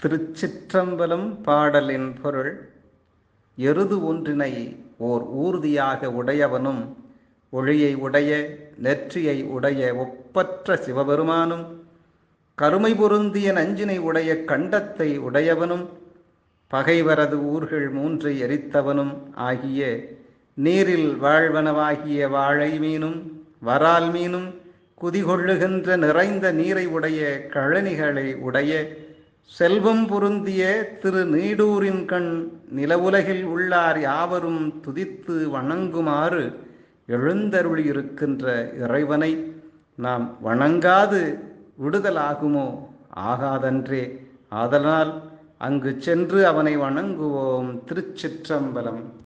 திருச்சிற்றம்பலம் பாடலின் பொருள் எருது ஒன்றினை ஓர் ஊர்தியாக உடையவனும் ஒளியை உடைய நெற்றியை உடைய ஒப்பற்ற சிவபெருமானும் கருமை பொருந்திய நஞ்சினை உடைய கண்டத்தை உடையவனும் பகைவரது ஊர்கள் மூன்றை எரித்தவனும் ஆகிய நீரில் வாழ்வனவாகிய வாழை மீனும் வரால் மீனும் குதிகொள்ளுகின்ற நிறைந்த நீரை உடைய கழனிகளை உடைய செல்வம் பொருந்திய திரு நீடூரின் கண் நிலவுலகில் உள்ளார் யாவரும் துதித்து வணங்குமாறு எழுந்தருளியிருக்கின்ற இறைவனை நாம் வணங்காது விடுதலாகுமோ ஆகாதன்றே ஆதலால் அங்கு சென்று அவனை வணங்குவோம் திருச்சிற்றம்பலம்